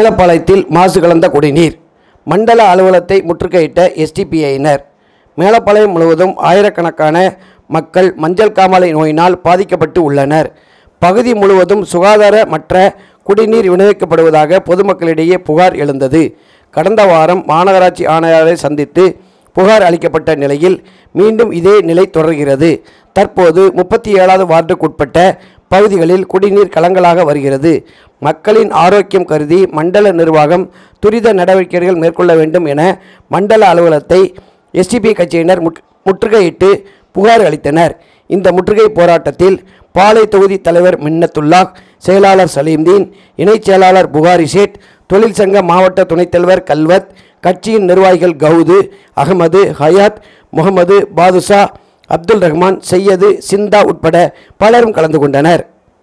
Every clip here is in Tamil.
மேலப்பாளையத்தில் மாசு கலந்த குடிநீர் மண்டல அலுவலகத்தை முற்றுகையிட்ட எஸ்டிபிஐயினர் மேலப்பாளையம் முழுவதும் ஆயிரக்கணக்கான மக்கள் மஞ்சள் காமாலை நோயினால் பாதிக்கப்பட்டு உள்ளனர் பகுதி முழுவதும் சுகாதாரமற்ற குடிநீர் விநியோகிக்கப்படுவதாக பொதுமக்களிடையே புகார் எழுந்தது கடந்த வாரம் மாநகராட்சி ஆணையாளரை சந்தித்து புகார் அளிக்கப்பட்ட நிலையில் மீண்டும் இதே நிலை தொடர்கிறது தற்போது முப்பத்தி ஏழாவது வார்டுக்குட்பட்ட பகுதிகளில் குடிநீர் கலங்கலாக வருகிறது மக்களின் ஆரோக்கியம் கருதி மண்டல நிர்வாகம் துரித நடவடிக்கைகள் மேற்கொள்ள வேண்டும் என மண்டல அலுவலகத்தை எஸ்டிபி கட்சியினர் முற்- முற்றுகையிட்டு புகார் அளித்தனர் இந்த முற்றுகை போராட்டத்தில் பாளை தொகுதி தலைவர் மின்னத்துல்லா செயலாளர் சலீம்தீன் இணைச் செயலாளர் புகாரி ஷேட் தொழிற்சங்க மாவட்ட துணைத் தலைவர் கல்வத் கட்சியின் நிர்வாகிகள் கவுது அகமது ஹயாத் முகமது பாதுஷா அப்துல் ரஹ்மான் சையது சிந்தா உட்பட பலரும் கலந்து கொண்டனர்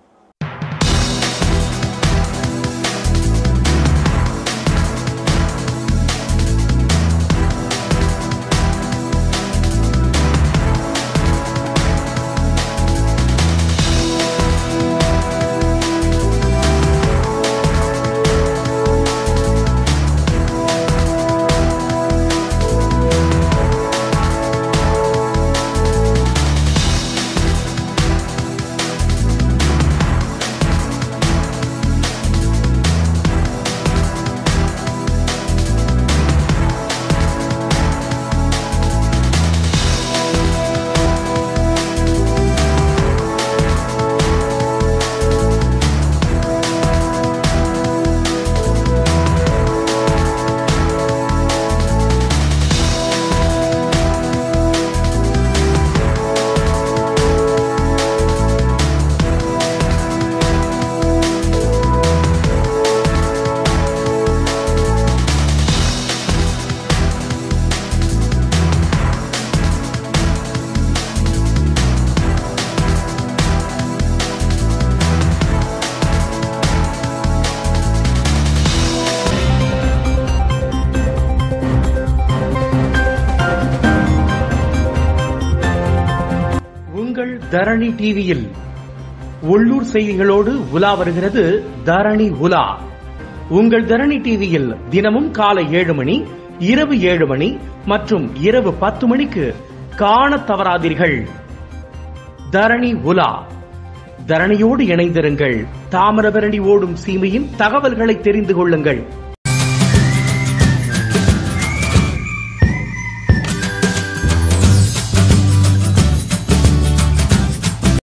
உங்கள் தரணி டிவியில் உள்ளூர் செய்திகளோடு உலா வருகிறது தரணி உலா உங்கள் தரணி டிவியில் தினமும் காலை ஏழு மணி இரவு ஏழு மணி மற்றும் இரவு பத்து மணிக்கு காணத் தவறாதீர்கள் தரணி உலா தரணியோடு இணைந்திருங்கள் தாமிரபரணி ஓடும் சீமையின் தகவல்களை தெரிந்து கொள்ளுங்கள்